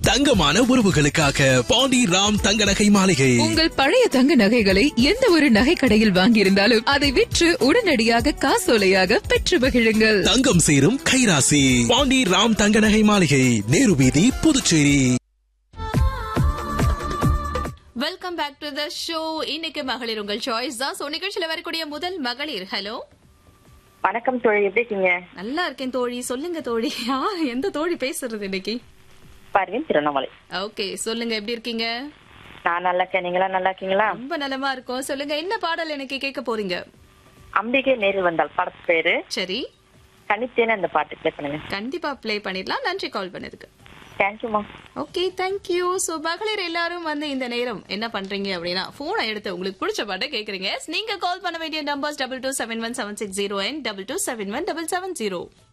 தங்கமான உறவுகளுக்காக பாண்டி ராம் தங்க நகை மாளிகை உங்கள் பழைய தங்க நகைகளை எந்த ஒரு நகை கடையில் வாங்கியிருந்தாலும் அதை விற்று உடனடியாக காசோலையாக பெற்று மகிழுங்கள் தங்கம் சேரும் கைராசி பாண்டி ராம் தங்க நகை மாளிகை நேரு வீதி Puducherry welcome back to the show இன்னைக்கு மகளிர் உங்கள் சாய்ஸ் தான் ஸோ நிகழ்ச்சியில் வரக்கூடிய முதல் மகளிர் ஹலோ வணக்கம் தோழி எப்படி இருக்கீங்க நல்லா இருக்கேன் தோழி சொல்லுங்க தோழி ஆ, எந்த தோழி பேசுறது இன்னைக்கு பர்வீன் திருவண்ணாமலை ஓகே சொல்லுங்க எப்படி இருக்கீங்க நான் நல்லா இருக்கேன் நீங்களா நல்லா இருக்கீங்களா ரொம்ப நலமா இருக்கும் சொல்லுங்க என்ன பாடல் எனக்கு கேட்க போறீங்க அம்பிகை நேரில் வந்தால் படத்து பேரு சரி தனித்தேன்னு அந்த பாட்டு ப்ளே பண்ணுங்க கண்டிப்பா ப்ளே பண்ணிடலாம் நன்றி கால் பண்ணதுக்கு தேங்க்யூமா ஓகே தேங்க்யூ ஸோ மகளிர் எல்லாரும் வந்து இந்த நேரம் என்ன பண்றீங்க அப்படின்னா போனை எடுத்து உங்களுக்கு பிடிச்ச பாட்டை கேட்குறீங்க நீங்க கால் பண்ண வேண்டிய numbers double two seven one seven six zero and double two seven one double seven zero